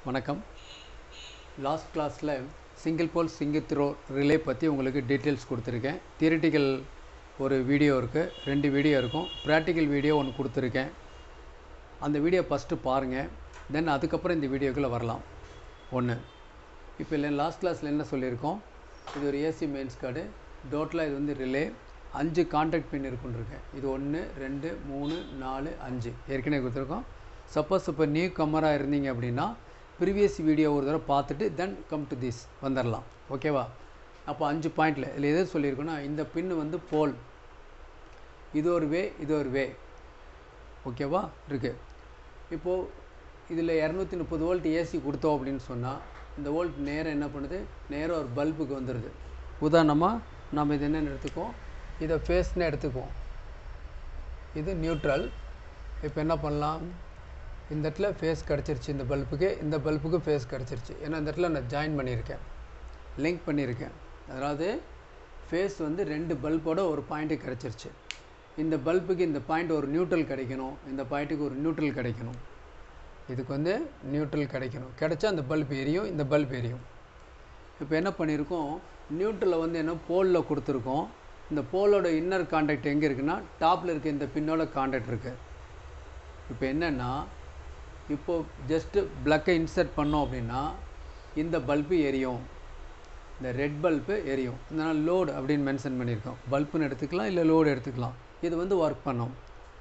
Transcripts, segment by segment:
வணக்கம் லாஸ்ட் கிளாஸில் single pole single throw relay பற்றி உங்களுக்கு டீட்டெயில்ஸ் கொடுத்துருக்கேன் தியரிட்டிக்கல் ஒரு வீடியோ இருக்குது ரெண்டு வீடியோ இருக்கும் ப்ராக்டிக்கல் வீடியோ ஒன்று கொடுத்துருக்கேன் அந்த வீடியோ ஃபஸ்ட்டு பாருங்கள் தென் அதுக்கப்புறம் இந்த வீடியோக்குள்ளே வரலாம் ஒன்று இப்போ இல்லை லாஸ்ட் கிளாஸில் என்ன சொல்லியிருக்கோம் இது ஒரு ஏசி மெயின்ஸ் கார்டு டோட்டலாக இது வந்து ரிலே அஞ்சு கான்டாக்ட் பின் இருக்குன்னு இருக்கேன் இது ஒன்று ரெண்டு மூணு நாலு அஞ்சு ஏற்கனவே கொடுத்துருக்கோம் சப்போஸ் இப்போ நியூ கம்மராக இருந்தீங்க அப்படின்னா ப்ரீவியஸ் வீடியோ ஒரு தடவை பார்த்துட்டு தென் கம் டு திஸ் வந்துடலாம் ஓகேவா அப்போ அஞ்சு பாயிண்டில் இதில் எது சொல்லியிருக்கோன்னா இந்த பின்னு வந்து போல் இது ஒரு வே இது ஒரு வே ஓகேவா இருக்குது இப்போது இதில் இரநூத்தி முப்பது வோல்ட் ஏசி கொடுத்தோம் அப்படின்னு சொன்னால் இந்த வோல்ட் நேரம் என்ன பண்ணுது நேரம் ஒரு பல்புக்கு வந்துடுது உதாரணமாக நம்ம இது என்னென்னு எடுத்துக்குவோம் இதை ஃபேஸ்னு எடுத்துக்குவோம் இது நியூட்ரல் இப்போ என்ன பண்ணலாம் இந்த இடத்துல ஃபேஸ் கிடச்சிருச்சு இந்த பல்புக்கு இந்த பல்புக்கு ஃபேஸ் கிடச்சிருச்சு ஏன்னா இந்த இடத்துல நான் ஜாயின் பண்ணியிருக்கேன் லிங்க் பண்ணியிருக்கேன் அதாவது ஃபேஸ் வந்து ரெண்டு பல்போட ஒரு பாயிண்ட்டு கிடச்சிருச்சு இந்த பல்புக்கு இந்த பாயிண்ட் ஒரு நியூட்ரல் கிடைக்கணும் இந்த பாயிண்ட்டுக்கு ஒரு நியூட்ரல் கிடைக்கணும் இதுக்கு வந்து நியூட்ரல் கிடைக்கணும் கிடைச்சா அந்த பல்ப் எரியும் இந்த பல்ப் எரியும் இப்போ என்ன பண்ணியிருக்கோம் நியூட்ரலில் வந்து என்ன போலில் கொடுத்துருக்கோம் இந்த போலோட இன்னர் காண்டாக்ட் எங்கே இருக்குன்னா டாப்பில் இருக்க இந்த பின்னோட காண்டாக்ட் இருக்குது இப்போ என்னென்னா இப்போது ஜஸ்ட்டு ப்ளக்கை இன்சர்ட் பண்ணோம் அப்படின்னா இந்த பல்பு எரியும் இந்த ரெட் பல்பு எரியும் இதனால் லோடு அப்படின்னு மென்ஷன் பண்ணியிருக்கோம் பல்புன்னு எடுத்துக்கலாம் இல்லை லோடு எடுத்துக்கலாம் இது வந்து ஒர்க் பண்ணும்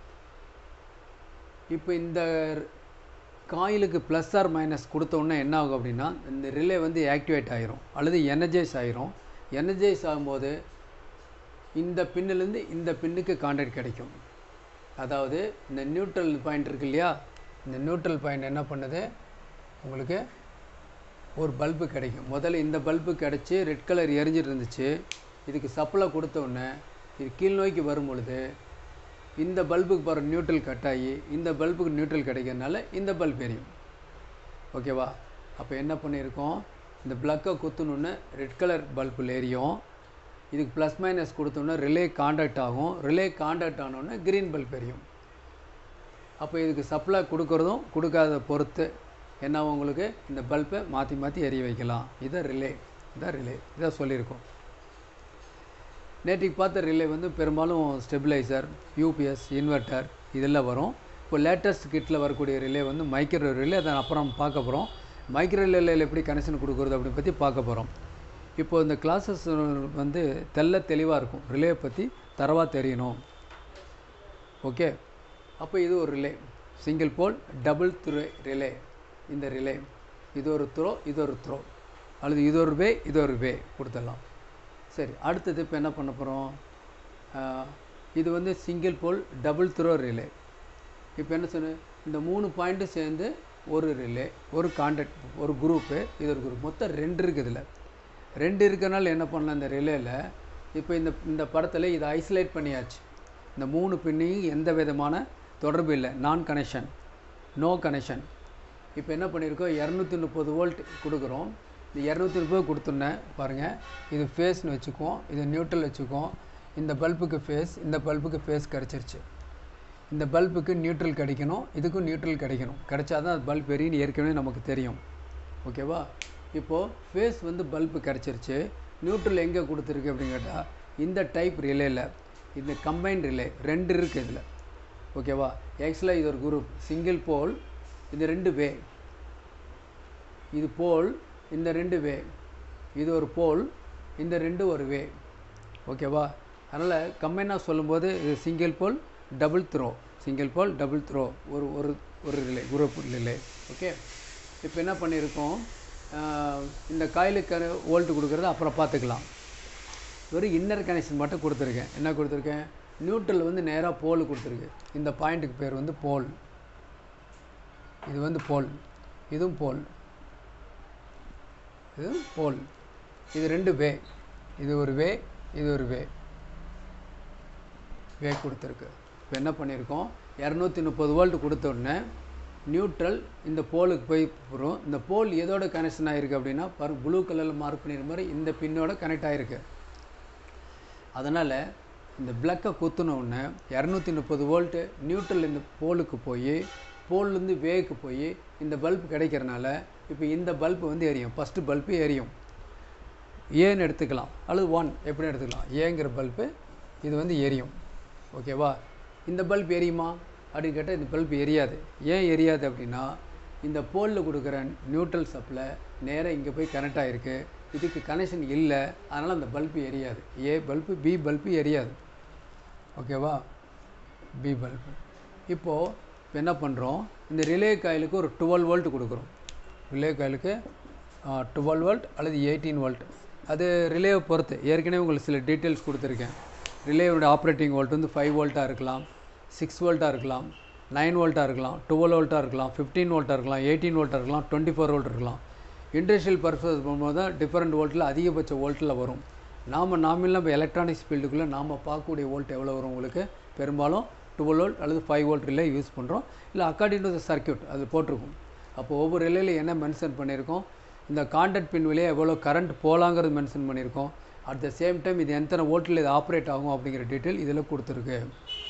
இப்போ இந்த காயிலுக்கு ப்ளஸ் ஆர் மைனஸ் கொடுத்தோன்னே என்ன ஆகும் அப்படின்னா இந்த ரிலே வந்து ஆக்டிவேட் ஆகிரும் அல்லது எனர்ஜைஸ் ஆகிரும் எனர்ஜைஸ் ஆகும்போது இந்த பின்னிலேருந்து இந்த பின்னுக்கு கான்டாக்ட் கிடைக்கும் அதாவது இந்த நியூட்ரல் பாயிண்ட் இருக்கு இல்லையா இந்த நியூட்ரல் பாயிண்ட் என்ன பண்ணுது உங்களுக்கு ஒரு பல்பு கிடைக்கும் முதல்ல இந்த பல்பு கிடச்சி ரெட் கலர் எரிஞ்சிட்டு இருந்துச்சு இதுக்கு சப்ளை கொடுத்தோடனே இது கீழ் நோக்கி வரும் பொழுது இந்த பல்புக்கு போகிற நியூட்ரல் கட் ஆகி இந்த பல்புக்கு நியூட்ரல் கிடைக்கிறதுனால இந்த பல்ப் எரியும் ஓகேவா அப்போ என்ன பண்ணியிருக்கோம் இந்த ப்ளக்கை குத்துணுன்னு ரெட் கலர் பல்பில் எரியும் இதுக்கு ப்ளஸ் மைனஸ் கொடுத்தோன்னே ரிலே காண்டாக்ட் ஆகும் ரிலே காண்டாக்ட் ஆனோடனே க்ரீன் பல்ப் எரியும் அப்போ இதுக்கு சப்ளை கொடுக்குறதும் கொடுக்காத பொறுத்து என்ன உங்களுக்கு இந்த பல்பை மாற்றி மாற்றி எரிய வைக்கலாம் இதை ரிலே இதான் ரிலே இதை சொல்லியிருக்கோம் நேற்றுக்கு பார்த்த ரிலே வந்து பெரும்பாலும் ஸ்டெபிளைசர் யூபிஎஸ் இன்வெர்ட்டர் இதெல்லாம் வரும் இப்போ லேட்டஸ்ட் கிட்டில் வரக்கூடிய ரிலே வந்து மைக்ரோ ரிலே அதை அப்புறம் பார்க்க போகிறோம் மைக்ரோ ரிலேயில் எப்படி கனெக்ஷன் கொடுக்குறது அப்படின்னு பற்றி பார்க்க போகிறோம் இப்போ இந்த கிளாஸஸ் வந்து தெல்ல தெளிவாக இருக்கும் ரிலே பற்றி தரவாக தெரியணும் ஓகே அப்போ இது ஒரு relay single pole double throw relay இந்த ரிலே இது ஒரு த்ரோ இது ஒரு த்ரோ அல்லது இது ஒரு வே இது ஒரு வே கொடுத்துடலாம் சரி அடுத்தது இப்போ என்ன பண்ண போகிறோம் இது வந்து single pole double throw relay இப்போ என்ன சொன்ன இந்த மூணு பாயிண்ட்டும் சேர்ந்து ஒரு ரிலே ஒரு கான்டாக்ட் ஒரு குரூப்பு இது ஒரு குரூப் மொத்தம் ரெண்டு இருக்குது இதில் ரெண்டு இருக்கனால என்ன பண்ணலாம் இந்த ரிலேயில் இப்போ இந்த இந்த படத்தில் இதை ஐசோலேட் பண்ணியாச்சு இந்த மூணு பின்னையும் எந்த விதமான தொடர்பு இல்லை நான் கனெக்ஷன் நோ கனெக்ஷன் இப்போ என்ன பண்ணியிருக்கோம் இரநூத்தி முப்பது வோல்ட் கொடுக்குறோம் இந்த இரநூத்தி முப்பது கொடுத்துன்னேன் பாருங்கள் இது ஃபேஸ்னு வச்சுக்குவோம் இது நியூட்ரல் வச்சுக்குவோம் இந்த பல்புக்கு ஃபேஸ் இந்த பல்புக்கு ஃபேஸ் கிடச்சிருச்சு இந்த பல்புக்கு நியூட்ரல் கிடைக்கணும் இதுக்கும் நியூட்ரல் கிடைக்கணும் கிடைச்சா தான் அது பல்ப் எரின்னு ஏற்கனவே நமக்கு தெரியும் ஓகேவா இப்போது ஃபேஸ் வந்து பல்பு கிடச்சிருச்சு நியூட்ரல் எங்கே கொடுத்துருக்கு அப்படின்னு கேட்டால் இந்த டைப் ரிலேயில் இந்த கம்பைன் ரிலே ரெண்டு இருக்குது இதில் ஓகேவா ஆக்சுவலாக இது ஒரு குரூப் சிங்கிள் போல் இது ரெண்டு வே இது போல் இந்த ரெண்டு வே இது ஒரு போல் இந்த ரெண்டு ஒரு வே ஓகேவா அதனால் கம்பைனாக சொல்லும்போது இது single pole double throw single pole double throw ஒரு ஒரு ஒரு ரிலே குரூப் ரிலே ஓகே இப்போ என்ன பண்ணியிருக்கோம் இந்த காயிலுக்கு வோல்ட்டு கொடுக்குறது அப்புறம் பார்த்துக்கலாம் வெறும் இன்னர் கனெக்ஷன் மட்டும் கொடுத்துருக்கேன் என்ன கொடுத்துருக்கேன் நியூட்ரல் வந்து நேராக போல் கொடுத்துருக்கு இந்த பாயிண்ட்டுக்கு பேர் வந்து போல் இது வந்து போல் இதுவும் போல் இது போல் இது ரெண்டு வே இது ஒரு வே இது ஒரு வே வே கொடுத்துருக்கு இப்போ என்ன பண்ணியிருக்கோம் இரநூத்தி முப்பது வோல்ட் கொடுத்தோடனே நியூட்ரல் இந்த போலுக்கு போய் போகிறோம் இந்த போல் எதோட கனெக்ஷன் ஆகிருக்கு அப்படின்னா பாரு ப்ளூ கலரில் மார்க் பண்ணிடுற மாதிரி இந்த பின்னோட கனெக்ட் ஆகிருக்கு அதனால் இந்த பிளக்கை குத்துனோடனே இரநூத்தி முப்பது வோல்ட்டு நியூட்ரல் இந்த போலுக்கு போய் போல்லேருந்து வேக்கு போய் இந்த பல்ப் கிடைக்கிறனால இப்போ இந்த பல்ப் வந்து எரியும் ஃபஸ்ட்டு பல்பு எரியும் ஏன்னு எடுத்துக்கலாம் அல்லது ஒன் எப்படி எடுத்துக்கலாம் ஏங்கிற பல்பு இது வந்து எரியும் ஓகேவா இந்த பல்ப் எரியுமா அப்படின்னு கேட்டால் இந்த பல்ப் எரியாது ஏன் எரியாது அப்படின்னா இந்த போலில் கொடுக்குற நியூட்ரல் சப்ளை நேராக இங்கே போய் கனெக்ட் ஆகிருக்கு இதுக்கு கனெக்ஷன் இல்லை அதனால் அந்த பல்பு எரியாது ஏ பல்பு பி பல்பு எரியாது ஓகேவா பி பல்பு இப்போது இப்போ என்ன பண்ணுறோம் இந்த ரிலே காயிலுக்கு ஒரு டுவெல் வோல்ட் கொடுக்குறோம் ரிலே காயிலுக்கு டுவெல் வோல்ட் அல்லது எயிட்டீன் வோல்ட் அது ரிலேவை பொறுத்து ஏற்கனவே உங்களுக்கு சில டீட்டெயில்ஸ் கொடுத்துருக்கேன் ரிலேவோட ஆப்ரேட்டிங் வோல்ட் வந்து ஃபைவ் வோல்ட்டாக இருக்கலாம் சிக்ஸ் வோல்ட்டாக இருக்கலாம் நைன் வோல்ட்டாக இருக்கலாம் டுவெல் வோல்ட்டாக இருக்கலாம் ஃபிஃப்டீன் வோல்ட்டாக இருக்கலாம் எயிட்டீன் வோல்ட்டாக இருக்கலாம் டுவெண்ட்டி ஃபோர் வோல்ட் இருக்கலாம் இண்டஸ்ட்ரியல் பர்பஸ் பண்ணும்போது தான் டிஃப்ரெண்ட் வோல்ட்டில் அதிகபட்ச வோல்ட்டில் வரும் நாம் நாமெல்லாம் இப்போ எலக்ட்ரானிக்ஸ் ஃபீல்டுக்குள்ளே நாம் பார்க்கக்கூடிய வோல்ட் எவ்வளோ வரும் உங்களுக்கு பெரும்பாலும் டுவெல் வோல்ட் அல்லது ஃபைவ் வோல்ட் ரிலே யூஸ் பண்ணுறோம் இல்லை அக்கார்டிங் டு த சர்க்கியூட் அது போட்டிருக்கும் அப்போ ஒவ்வொரு ரிலேயில் என்ன மென்ஷன் பண்ணியிருக்கோம் இந்த கான்டாக்ட் பின் வழியாக எவ்வளோ கரண்ட் போகலாங்கிறது மென்ஷன் பண்ணியிருக்கோம் அட் த சேம் டைம் இது எத்தனை வோல்ட்டில் இது ஆப்ரேட் ஆகும் அப்படிங்கிற டீட்டெயில் இதில் கொடுத்துருக்கு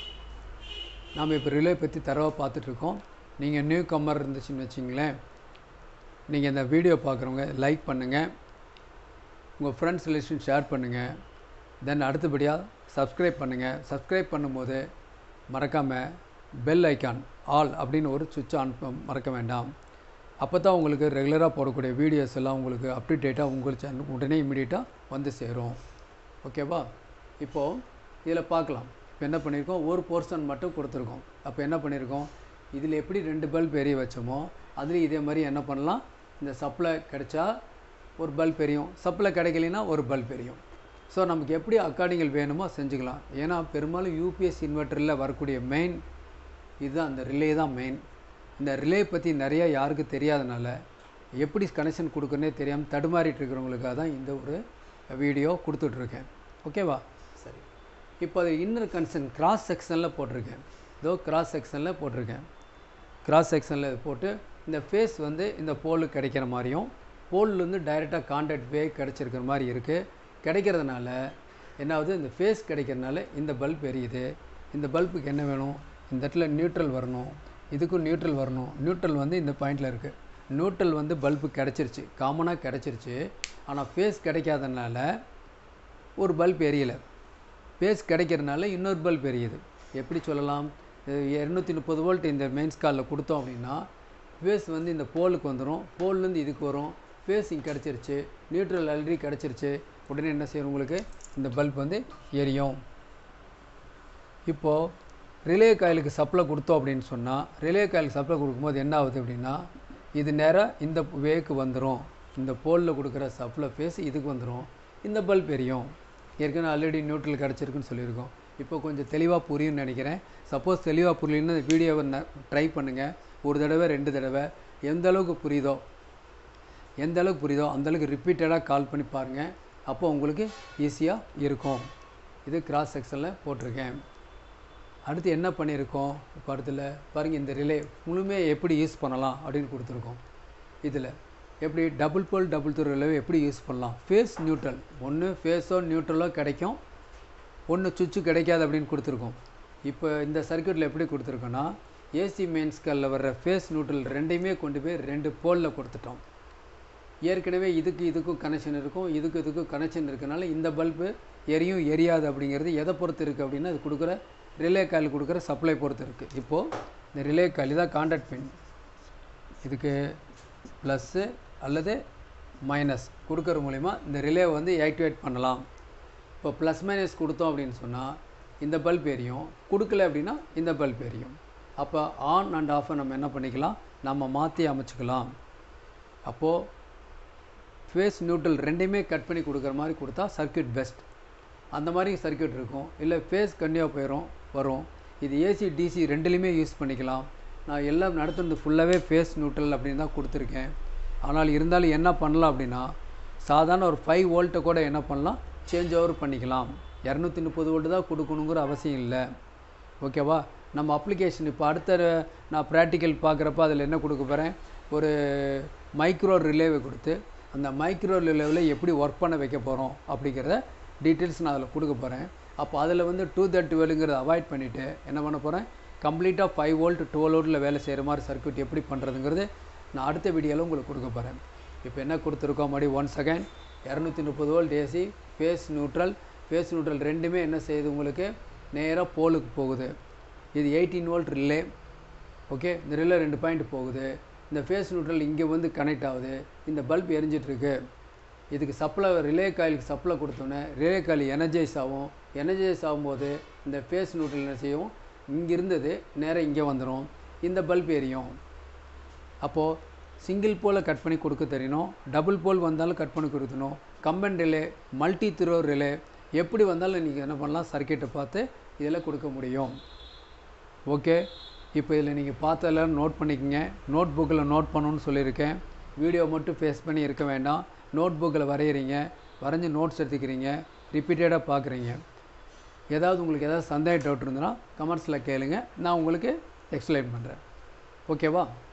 நாம் இப்போ ரிலே பற்றி தரவாக பார்த்துட்ருக்கோம் நீங்கள் நியூ கம்மர் இருந்துச்சுன்னு வச்சிங்களேன் நீங்கள் இந்த வீடியோ பார்க்குறவங்க லைக் பண்ணுங்கள் உங்கள் ஃப்ரெண்ட்ஸ் ரிலேஷன் ஷேர் பண்ணுங்கள் தென் அடுத்தபடியாக சப்ஸ்கிரைப் பண்ணுங்கள் சப்ஸ்கிரைப் பண்ணும்போது மறக்காமல் பெல் ஐக்கான் ஆல் அப்படின்னு ஒரு சுவிட்ச் ஆன் மறக்க வேண்டாம் அப்போ தான் உங்களுக்கு ரெகுலராக போடக்கூடிய வீடியோஸ் எல்லாம் உங்களுக்கு அப்டேட்டாக உங்கள் சேனல் உடனே இமீடியட்டாக வந்து சேரும் ஓகேவா இப்போது இதில் பார்க்கலாம் இப்போ என்ன பண்ணியிருக்கோம் ஒரு போர்ஷன் மட்டும் கொடுத்துருக்கோம் அப்போ என்ன பண்ணியிருக்கோம் இதில் எப்படி ரெண்டு பல்ப் எரிய வச்சோமோ அதுலேயும் இதே மாதிரி என்ன பண்ணலாம் இந்த சப்ளை கிடைச்சா ஒரு பல்ப் எரியும் சப்ளை கிடைக்கலைன்னா ஒரு பல்ப் எரியும் ஸோ நமக்கு எப்படி அக்கார்டிங்கள் வேணுமோ செஞ்சுக்கலாம் ஏன்னா பெரும்பாலும் யூபிஎஸ் இன்வெர்ட்டரில் வரக்கூடிய மெயின் இதுதான் அந்த ரிலே தான் மெயின் இந்த ரிலே பற்றி நிறையா யாருக்கு தெரியாதனால எப்படி கனெக்ஷன் கொடுக்குறனே தெரியாமல் தடுமாறிட்டு இருக்கிறவங்களுக்காக தான் இந்த ஒரு வீடியோ கொடுத்துட்ருக்கேன் ஓகேவா சரி இப்போ அது இன்னர் கன்சன் கிராஸ் செக்ஷனில் போட்டிருக்கேன் இதோ கிராஸ் செக்ஷனில் போட்டிருக்கேன் கிராஸ் செக்ஷனில் இது போட்டு இந்த ஃபேஸ் வந்து இந்த போலுக்கு கிடைக்கிற மாதிரியும் போல்லேருந்து டைரெக்டாக கான்டாக்ட் வே கிடச்சிருக்கிற மாதிரி இருக்குது கிடைக்கிறதுனால என்னாவது இந்த ஃபேஸ் கிடைக்கிறதுனால இந்த பல்ப் எரியுது இந்த பல்புக்கு என்ன வேணும் இந்த இடத்துல நியூட்ரல் வரணும் இதுக்கும் நியூட்ரல் வரணும் நியூட்ரல் வந்து இந்த பாயிண்டில் இருக்குது நியூட்ரல் வந்து பல்பு கிடச்சிருச்சு காமனாக கிடச்சிருச்சு ஆனால் ஃபேஸ் கிடைக்காதனால ஒரு பல்ப் எரியலை ஃபேஸ் கிடைக்கிறதுனால இன்னொரு பல்ப் எரியுது எப்படி சொல்லலாம் இரநூத்தி முப்பது வோல்ட் இந்த மெயின்ஸ் காலில் கொடுத்தோம் அப்படின்னா ஃபேஸ் வந்து இந்த போலுக்கு வந்துடும் போல்லேருந்து இதுக்கு வரும் ஃபேஸ் இங்கே கிடச்சிருச்சு நியூட்ரல் ஆல்ரெடி கிடச்சிருச்சு உடனே என்ன செய்யும் உங்களுக்கு இந்த பல்ப் வந்து எரியும் இப்போது ரிலே காயிலுக்கு சப்ளை கொடுத்தோம் அப்படின்னு சொன்னால் ரிலே காயிலுக்கு சப்ளை கொடுக்கும்போது என்ன ஆகுது அப்படின்னா இது நேராக இந்த வேக்கு வந்துடும் இந்த போலில் கொடுக்குற சப்ளை ஃபேஸ் இதுக்கு வந்துடும் இந்த பல்ப் எரியும் ஏற்கனவே ஆல்ரெடி நியூட்ரல் கிடச்சிருக்குன்னு சொல்லியிருக்கோம் இப்போ கொஞ்சம் தெளிவாக புரியும்னு நினைக்கிறேன் சப்போஸ் தெளிவாக புரியலன்னு வீடியோவை ட்ரை பண்ணுங்கள் ஒரு தடவை ரெண்டு தடவை எந்த அளவுக்கு புரியுதோ எந்த அளவுக்கு புரியுதோ அந்தளவுக்கு ரிப்பீட்டடாக கால் பண்ணி பாருங்கள் அப்போ உங்களுக்கு ஈஸியாக இருக்கும் இது கிராஸ் செக்ஷனில் போட்டிருக்கேன் அடுத்து என்ன பண்ணியிருக்கோம் இப்போ அடுத்துல பாருங்கள் இந்த ரிலே முழுமையாக எப்படி யூஸ் பண்ணலாம் அப்படின்னு கொடுத்துருக்கோம் இதில் எப்படி டபுள் போல் டபுள் த்ரூ ரிலேவை எப்படி யூஸ் பண்ணலாம் ஃபேஸ் நியூட்ரல் ஒன்று ஃபேஸோ நியூட்ரலோ கிடைக்கும் ஒன்று சுவிட்சு கிடைக்காது அப்படின்னு கொடுத்துருக்கோம் இப்போ இந்த சர்க்கியூட்டில் எப்படி கொடுத்துருக்கோன்னா ஏசி மெயின்ஸ்களில் வர்ற ஃபேஸ் நியூட்ரல் ரெண்டையுமே கொண்டு போய் ரெண்டு போலில் கொடுத்துட்டோம் ஏற்கனவே இதுக்கு இதுக்கும் கனெக்ஷன் இருக்கும் இதுக்கு இதுக்கும் கனெக்ஷன் இருக்கனால இந்த பல்பு எரியும் எரியாது அப்படிங்கிறது எதை பொறுத்து இருக்குது அப்படின்னா அது கொடுக்குற ரிலே காயில் கொடுக்குற சப்ளை பொறுத்து இருக்குது இப்போது இந்த ரிலே காயில் தான் கான்டாக்ட் பின் இதுக்கு ப்ளஸ்ஸு அல்லது மைனஸ் கொடுக்குற மூலிமா இந்த ரிலே வந்து ஆக்டிவேட் பண்ணலாம் இப்போ ப்ளஸ் மைனஸ் கொடுத்தோம் அப்படின்னு சொன்னால் இந்த பல்ப் எரியும் கொடுக்கல அப்படின்னா இந்த பல்ப் எரியும் அப்போ ஆன் அண்ட் ஆஃபை நம்ம என்ன பண்ணிக்கலாம் நம்ம மாற்றி அமைச்சுக்கலாம் அப்போது ஃபேஸ் நியூட்ரல் ரெண்டையுமே கட் பண்ணி கொடுக்குற மாதிரி கொடுத்தா சர்க்கியூட் பெஸ்ட் அந்த மாதிரி சர்க்கியூட் இருக்கும் இல்லை ஃபேஸ் கன்னியாக போயிடும் வரும் இது ஏசி டிசி ரெண்டுலேயுமே யூஸ் பண்ணிக்கலாம் நான் எல்லாம் நடத்துனது ஃபுல்லாகவே ஃபேஸ் நியூட்ரல் அப்படின்னு தான் கொடுத்துருக்கேன் ஆனால் இருந்தாலும் என்ன பண்ணலாம் அப்படின்னா சாதாரண ஒரு ஃபைவ் வோல்ட்டை கூட என்ன பண்ணலாம் சேஞ்ச் ஓவர் பண்ணிக்கலாம் இரநூத்தி முப்பது வோல்ட்டு தான் கொடுக்கணுங்கிற அவசியம் இல்லை ஓகேவா நம்ம அப்ளிகேஷன் இப்போ அடுத்த நான் ப்ராக்டிக்கல் பார்க்குறப்ப அதில் என்ன கொடுக்க போகிறேன் ஒரு மைக்ரோ ரிலேவை கொடுத்து அந்த மைக்ரோ ரிலேவில் எப்படி ஒர்க் பண்ண வைக்க போகிறோம் அப்படிங்கிறத டீட்டெயில்ஸ் நான் அதில் கொடுக்க போகிறேன் அப்போ அதில் வந்து டூ தேர்ட்டி டுவெலுங்கிறத அவாய்ட் பண்ணிவிட்டு என்ன பண்ண போகிறேன் கம்ப்ளீட்டாக ஃபைவ் வோல்ட் டுவெல் வோல்ட்டில் வேலை செய்கிற மாதிரி சர்க்யூட் எப்படி பண்ணுறதுங்கிறது நான் அடுத்த வீடியோவில் உங்களுக்கு கொடுக்க போகிறேன் இப்போ என்ன கொடுத்துருக்கோம் மறுபடி ஒன் செகண்ட் இரநூத்தி முப்பது volt AC phase neutral phase neutral ரெண்டுமே என்ன செய்யுது உங்களுக்கு நேராக போலுக்கு போகுது இது எயிட்டீன் வோல்ட் ரிலே ஓகே இந்த ரிலே ரெண்டு பாயிண்ட் போகுது இந்த ஃபேஸ் நியூட்ரல் இங்கே வந்து கனெக்ட் ஆகுது இந்த பல்ப் எரிஞ்சிட்ருக்கு இதுக்கு சப்ளை ரிலே காயிலுக்கு சப்ளை கொடுத்தோன்னே ரிலே காயில் எனர்ஜைஸ் ஆகும் எனர்ஜைஸ் ஆகும்போது இந்த ஃபேஸ் நியூட்ரல் என்ன செய்யும் இங்கே இருந்தது நேராக இங்கே வந்துடும் இந்த பல்ப் எரியும் அப்போது சிங்கிள் போலை கட் பண்ணி கொடுக்க தெரியணும் டபுள் போல் வந்தாலும் கட் பண்ணி கொடுக்கணும் கம்பன் ரிலே மல்டி த்ரோ ரிலே எப்படி வந்தாலும் நீங்கள் என்ன பண்ணலாம் சர்க்கியூட்டை பார்த்து இதில் கொடுக்க முடியும் ஓகே இப்போ இதில் நீங்கள் பார்த்ததில் நோட் பண்ணிக்கங்க நோட் புக்கில் நோட் பண்ணணும்னு சொல்லியிருக்கேன் வீடியோ மட்டும் ஃபேஸ் பண்ணி இருக்க வேண்டாம் நோட் புக்கில் வரைகிறீங்க வரைஞ்சி நோட்ஸ் எடுத்துக்கிறீங்க ரிப்பீட்டடாக பார்க்குறீங்க ஏதாவது உங்களுக்கு ஏதாவது சந்தேக டவுட் இருந்ததுன்னா கமெண்ட்ஸில் கேளுங்க நான் உங்களுக்கு எக்ஸ்பிளைன் பண்ணுறேன் ஓகேவா